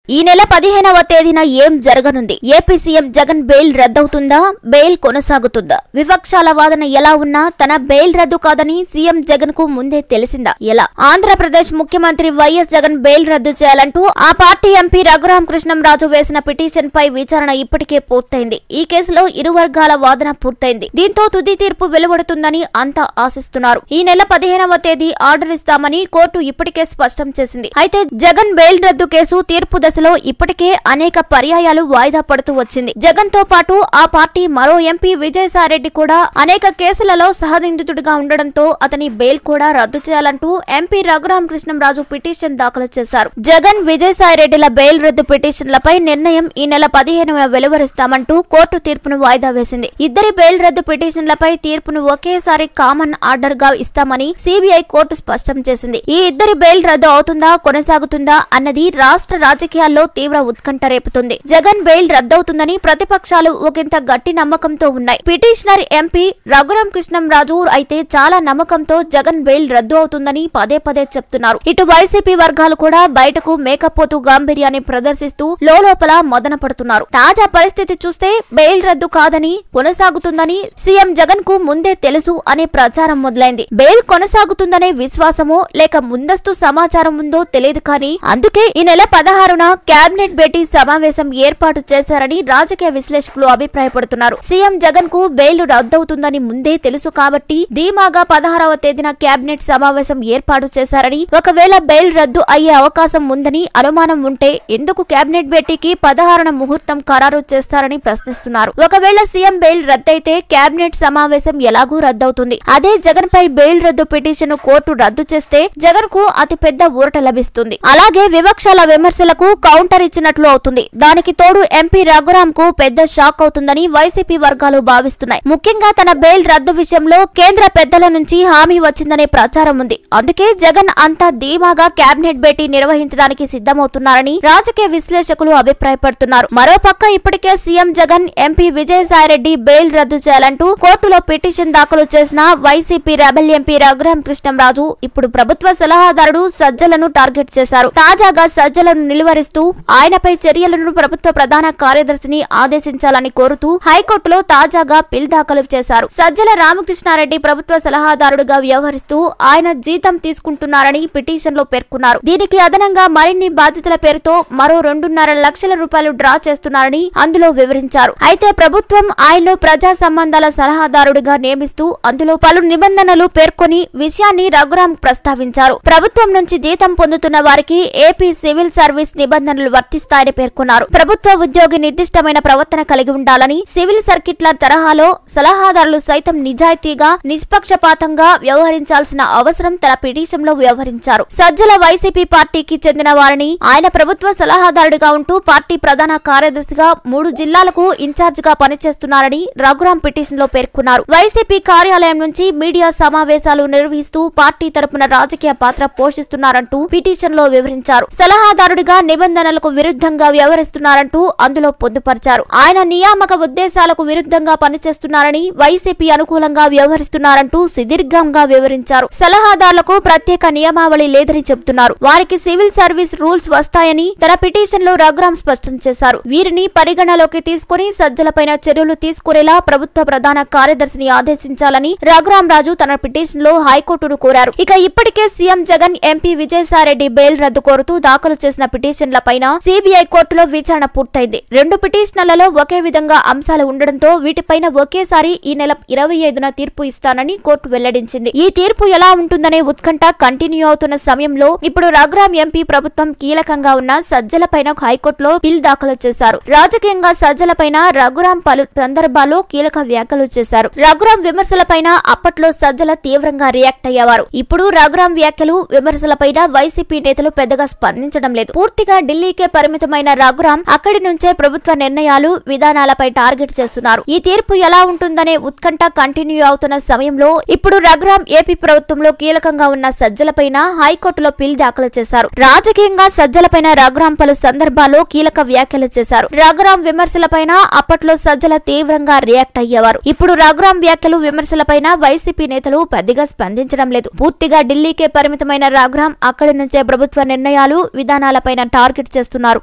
ఈ నెల పదిహేనవ తేదీన ఏం జరగనుంది ఏపీ సీఎం జగన్ బెయిల్ రద్దవుతుందా బెయిల్ కొనసాగుతుందా విపక్షాల వాదన ఎలా ఉన్నా తన బెయిల్ రద్దు కాదని సీఎం జగన్ కు ముందే తెలిసిందా ఎలా ఆంధ్రప్రదేశ్ ముఖ్యమంత్రి వైఎస్ జగన్ బెయిల్ రద్దు చేయాలంటూ ఆ పార్టీ ఎంపీ రఘురాం కృష్ణంరాజు వేసిన పిటిషన్ పై విచారణ ఇప్పటికే పూర్తయింది ఈ కేసులో ఇరు వర్గాల వాదన పూర్తయింది దీంతో తుది తీర్పు వెలువడుతుందని అంతా ఆశిస్తున్నారు ఈ నెల పదిహేనవ తేదీ ఆర్డర్ ఇస్తామని కోర్టు ఇప్పటికే స్పష్టం చేసింది అయితే జగన్ బెయిల్ రద్దు కేసు తీర్పు దశలో ఇప్పటికే అనేక పర్యాయాలు వాయిదా పడుతూ వచ్చింది జగన్ తో పాటు ఆ పార్టీ మరో ఎంపీ విజయసాయిరెడ్డి కూడా అనేక కేసులలో సహనిందితుడిగా ఉండడంతో అతని బెయిల్ కూడా రద్దు చేయాలంటూ ఎంపీ రఘురాం కృష్ణంరాజు పిటిషన్ దాఖలు చేశారు జగన్ విజయసాయిరెడ్డిల బెయిల్ రద్దు పిటిషన్లపై నిర్ణయం ఈ నెల పదిహేనున వెలువరిస్తామంటూ కోర్టు తీర్పును వాయిదా వేసింది ఇద్దరి బెయిల్ రద్దు పిటిషన్లపై తీర్పును ఒకేసారి కామన్ ఆర్డర్ గా ఇస్తామని సిబిఐ కోర్టు స్పష్టం చేసింది ఈ ఇద్దరి బెయిల్ రద్దు అవుతుందా కొనసాగుతుందా అన్నది రాష్ట్ర రాజకీయాల్లో తీవ్ర ఉత్కంఠ రేపుతుంది జగన్ బెయిల్ రద్దవుతుందని ప్రతిపక్షాలు ఒకంత గట్టి నమ్మకంతో ఉన్నాయి పిటిషనర్ ఎంపీ రఘురాం కృష్ణంరాజు అయితే చాలా నమ్మకంతో జగన్ బెయిల్ రద్దు అవుతుందని పదే పదే చెప్తున్నారు ఇటు వైసీపీ వర్గాలు కూడా బయటకు మేకపోతు గాంభీర్యాన్ని ప్రదర్శిస్తూ లోపల మదన పడుతున్నారు తాజా పరిస్థితి చూస్తే బెయిల్ రద్దు కాదని కొనసాగుతుందని సీఎం జగన్ కు ముందే తెలుసు అనే ప్రచారం మొదలైంది బెయిల్ కొనసాగుతుందనే విశ్వాసమో లేక ముందస్తు సమాచారం ఉందో తెలియదు కానీ అందుకే ఈ నెల పదహారున కేబినెట్ భేటీ సమావేశం ఏర్పాటు చేశారని రాజకీయ విశ్లేషకులు అభిప్రాయపడుతున్నారు సీఎం జగన్ కు బెయిల్ రద్దవుతుందని ముందే తెలుసు కాబట్టి ధీమాగా పదహారవ తేదీన కేబినెట్ సమావేశం ఏర్పాటు చేశారని ఒకవేళ బెయిల్ రద్దు అయ్యే అవకాశం ఉందని అనుమానం ఉంటే ఎందుకు కేబినెట్ భేటీకి పదహారున ముహూర్తం ఖరారు చేస్తారని ప్రశ్నిస్తున్నారు ఒకవేళ సీఎం బెయిల్ రద్దయితే కేబినెట్ సమావేశం ఎలాగూ రద్దవుతుంది అదే జగన్ పై బెయిల్ రద్దు పిటిషన్ కోర్టు రద్దు చేస్తే జగన్ కు అతిపెద్ద ఊరట లభిస్తుంది అలాగే వివక్షాల విమర్శలకు కౌంటర్ ఇచ్చినట్లు అవుతుంది దానికి తోడు ఎంపీ రఘురాం కు పెద్ద షాక్ అవుతుందని వైసీపీ వర్గాలు భావిస్తున్నాయి ముఖ్యంగా తన బెయిల్ రద్దు విషయంలో కేంద్ర పెద్దల నుంచి హామీ వచ్చిందనే ప్రచారం ఉంది అందుకే జగన్ అంతా ధీమాగా కేబినెట్ భేటీ నిర్వహించడానికి సిద్ధమవుతున్నారని రాజకీయ విశ్లేషకులు అభిప్రాయపడుతున్నారు మరోపక్క ఇప్పటికే CM Jagan MP Vijayasai Reddy bail రద్దు చేయాలంటూ కోర్టులో పిటిషన్ దాఖలు చేసిన YCP rebel MP Raghuram Krishnam Raju ఇప్పుడు ప్రభుత్వ సలహాదారుడు సజ్జలను టార్గెట్ చేశారు తాజాగా సజ్జలను నిలువరిస్తూ ఆయనపై చర్యలను ప్రభుత్వ ప్రధాన కార్యదర్శిని ఆదేశించాలని కోరుతూ హైకోర్టులో తాజాగా పిల్ దాఖలు చేశారు సజ్జల రామకృష్ణారెడ్డి ప్రభుత్వ సలహాదారుడుగా వ్యవహరిస్తూ ఆయన జీతం తీసుకుంటున్నారని పిటిషన్ లో పేర్కొన్నారు దీనికి అదనంగా మరిన్ని బాధితుల పేరుతో మరో రెండున్నర లక్షల రూపాయలు డ్రా చేస్తున్నారని అందులో వివరించారు అయితే ప్రభుత్వం ఆయన్ను ప్రజా సంబంధాల సలహాదారుడిగా నియమిస్తూ అందులో పలు నిబంధనలు పేర్కొని విషయాన్ని రఘురాం ప్రస్తావించారు ప్రభుత్వం నుంచి జీతం పొందుతున్న వారికి ఏపీ సివిల్ సర్వీస్ నిబంధనలు వర్తిస్తాయని పేర్కొన్నారు ప్రభుత్వ ఉద్యోగి నిర్దిష్టమైన ప్రవర్తన కలిగి ఉండాలని సివిల్ సర్కిట్ల తరహాలో సలహాదారులు సైతం నిజాయితీగా నిష్పక్షపాతంగా వ్యవహరించాల్సిన అవసరం తన పిటిషన్ లో వ్యవహరించారు సజ్జల వైసీపీ పార్టీకి చెందిన వారిని ఆయన ప్రభుత్వ సలహాదారుడిగా ఉంటూ పార్టీ ప్రధాన కార్యదర్శిగా మూడు జిల్లాలకు ఇన్ఛార్జ్ గా పనిచేస్తున్నారని రఘురాం పిటిషన్ లో పేర్కొన్నారు వైసీపీ కార్యాలయం నుంచి మీడియా సమావేశాలు నిర్వహిస్తూ పార్టీ తరపున రాజకీయ పాత్ర పోషిస్తున్నారంటూ పిటిషన్ లో వివరించారు సలహాదారుడిగా నిబంధనలకు విరుద్ధంగా వ్యవహరిస్తున్నారంటూ అందులో పొందుపరిచారు ఆయన నియామక ఉద్దేశాలకు విరుద్ధంగా పనిచేస్తున్నారని వైసీపీ అనుకూలంగా వ్యవహరిస్తున్నారంటూ సుదీర్ఘంగా వివరించారు సలహాదారులకు ప్రత్యేక నియమావళి లేదని చెబుతున్నారు వారికి సివిల్ సర్వీస్ రూల్స్ వస్తాయని తన పిటిషన్ లో రఘురాం స్పష్టం చేశారు వీరిని పరిగణలోకి తీసుకుని సజ్జలపైన చర్యలు తీసుకునేలా ప్రభుత్వ ప్రధాన కార్యదర్శిని ఆదేశించాలని రఘురాం రాజు తన పిటిషన్ లో హైకోర్టును కోరారు ఇక ఇప్పటికే CM Jagan MP Vijayasai Reddy bail రద్దు కోరుతూ దాఖలు చేసిన పిటిషన్లపైన సిబిఐ కోర్టులో విచారణ పూర్తయింది రెండు పిటిషన్లలో ఒకే విధంగా అంశాలు ఉండడంతో వీటిపైన ఒకేసారి ఈ నెల ఇరవై ఐదున తీర్పు ఇస్తానని కోర్టు వెల్లడించింది ఈ తీర్పు ఎలా ఉంటుందనే ఉత్కంఠ కంటిన్యూ అవుతున్న సమయంలో ఇప్పుడు రఘురాం ఎంపీ ప్రభుత్వం కీలకంగా ఉన్న సజ్జలపైన హైకోర్టులో బిల్ దాఖలు చేశారు రాజకీయంగా సజ్జలపైన రఘురాం పలు సందర్భాల్లో కీలక వ్యాఖ్యలు చేశారు రఘురాం విమర్శలపైన అప్పట్లో సజ్జల తీవ్రంగా రియాక్ట్ అయ్యేవారు ఇప్పుడు రఘురాం వ్యాఖ్యలు విమర్శలపైన వైసీపీ నేతలు పెద్దగా స్పందించడం లేదు పూర్తిగా ఢిల్లీకే పరిమితమైన రఘురాం అక్కడి నుంచే ప్రభుత్వ నిర్ణయాలు విధానాలపై టార్గెట్ చేస్తున్నారు ఈ తీర్పు ఎలా ఉంటుందనే ఉత్కంఠ కంటిన్యూ అవుతున్న సమయంలో ఇప్పుడు రఘురాం ఏపీ ప్రభుత్వంలో కీలకంగా ఉన్న సజ్జలపైన హైకోర్టులో పిల్ దాఖలు చేశారు రాజకీయంగా సజ్జలపైన రఘురాం పలు సందర్భాల్లో కీలక వ్యాఖ్యలు చేశారు రఘురాం విమర్శలపైన అప్పట్లో సజ్జల తీవ్రంగా రియాక్ట్ అయ్యేవారు ఇప్పుడు రఘురాం వ్యాఖ్యలు విమర్శలపైన వైసీపీ నేతలు పెద్దగా స్పందించడం లేదు పూర్తిగా ఢిల్లీకే పరిమితమైన రఘురాం అక్కడి నుంచే ప్రభుత్వ నిర్ణయాలు విధానాలపైన టార్గెట్ చేస్తున్నారు